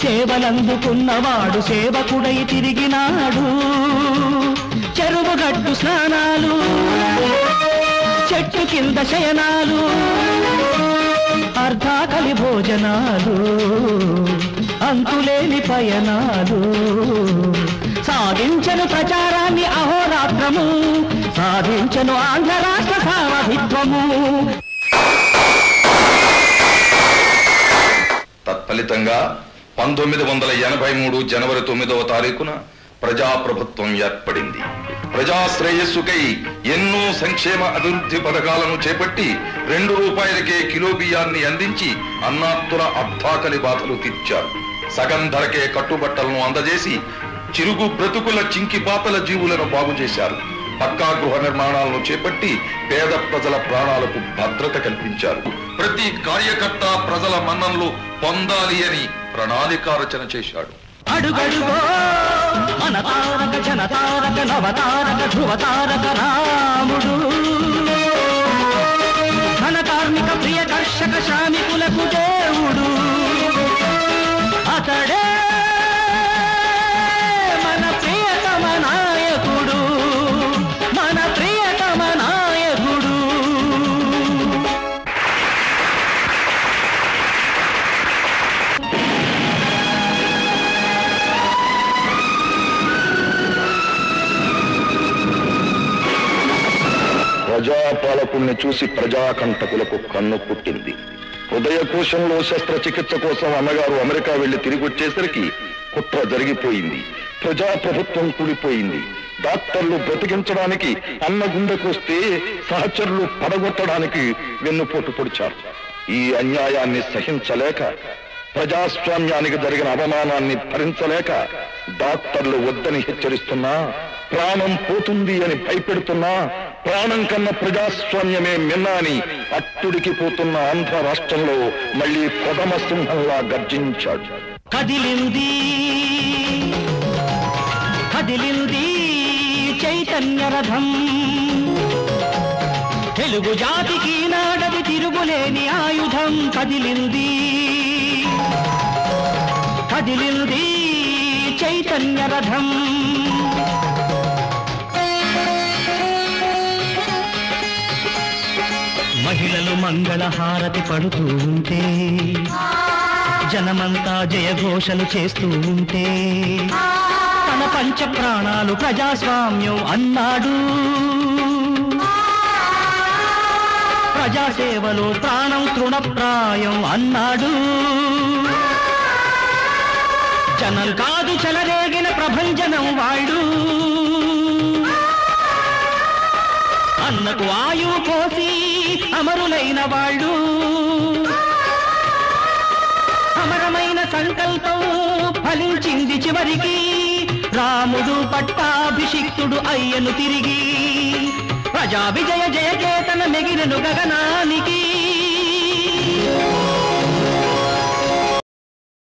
సేవలందుకున్నవాడు సేవకుడై తిరిగినాడు చెరువుగట్టు స్నానాలు చెట్టు కింద శయనాలు అర్ధాకలి భోజనాలు అంతులేని పయనాలు సాధించను ప్రచారాన్ని అహోరాత్రము సాధించను ఆంధ్ర రాష్ట్ర సారథిత్వము తత్ఫలితంగా పంతొమ్మిది వందల ఎనభై మూడు జనవరి తొమ్మిదవ తారీఖున ప్రజాప్రభుత్వం ఏర్పడింది ప్రజా శ్రేయస్సుకై ఎన్నో సంక్షేమ అభివృద్ధి పథకాలను చేపట్టి రెండు రూపాయలకే కిలో బియ్యాన్ని అందించి అన్నాత్తుల అర్ధాకలి బాధలు తీర్చారు సగం ధరకే కట్టుబట్టలను అందజేసి చిరుగు బ్రతుకుల చింకిపాతల జీవులను బాగు చేశారు పక్కా గృహ నిర్మాణాలను చేపట్టి పేద ప్రజల ప్రాణాలకు భద్రత కల్పించారు ప్రతి కార్యకర్త ప్రజల మన్ననలు పొందాలి అని ప్రణాళిక రచన చేశాడు అడుగడుగో మన తారక జన తారక నవ తారక ధ్రువ తారక రాముడు ధన కార్మిక ప్రియ కర్షక శ్రామికులకు దేవుడు అతడే మన ప్రియతమ నాయకుడు మన ప్రియతమ నాయకుడు ప్రజాపాలకుల్ని చూసి ప్రజాకంటకులకు కన్ను పుట్టింది హృదయ కోశంలో శస్త్రచికిత్స కోసం అన్నగారు అమెరికా వెళ్లి తిరిగి వచ్చేసరికి కుట్ర జరిగిపోయింది ప్రజాప్రభుత్వం కూలిపోయింది డాక్టర్లు బ్రతికించడానికి అన్న గుండెకొస్తే సహచరులు పడగొట్టడానికి వెన్నుపోటు పొడిచారు ఈ అన్యాయాన్ని సహించలేక ప్రజాస్వామ్యానికి జరిగిన అవమానాన్ని భరించలేక డాక్టర్లు వద్దని హెచ్చరిస్తున్నా ప్రాణం పోతుంది అని భయపెడుతున్నా ప్రాణం కన్న ప్రజాస్వామ్యమే మిన్న అని అట్టుడికి పోతున్న ఆంధ్ర రాష్ట్రంలో మళ్ళీ ప్రథమ సింహంలా గర్జించాడు కదిలింది కదిలింది చైతన్య రథం తెలుగు జాతికి నాడది తిరుగులేని ఆయుధం కదిలింది కదిలింది చైతన్య రథం మహిళలు మంగళహారతి పడుతూ ఉంటే జనమంతా జయఘోషలు చేస్తూ ఉంటే తన పంచ ప్రాణాలు ప్రజాస్వామ్యం అన్నాడు ప్రజాసేవలో ప్రాణం తృణప్రాయం అన్నాడు జనం కాదు చెలరేగిన ప్రభంజనం వాడు అన్నకు ఆయువు కోసి అమరులైన వాళ్ళు అమరమైన సంకల్పం ఫలించింది చివరికి రాముడు పట్టాభిషిక్తుడు అయ్యను తిరిగి ప్రజా విజయ జయకేతన మెగినను గగనానికి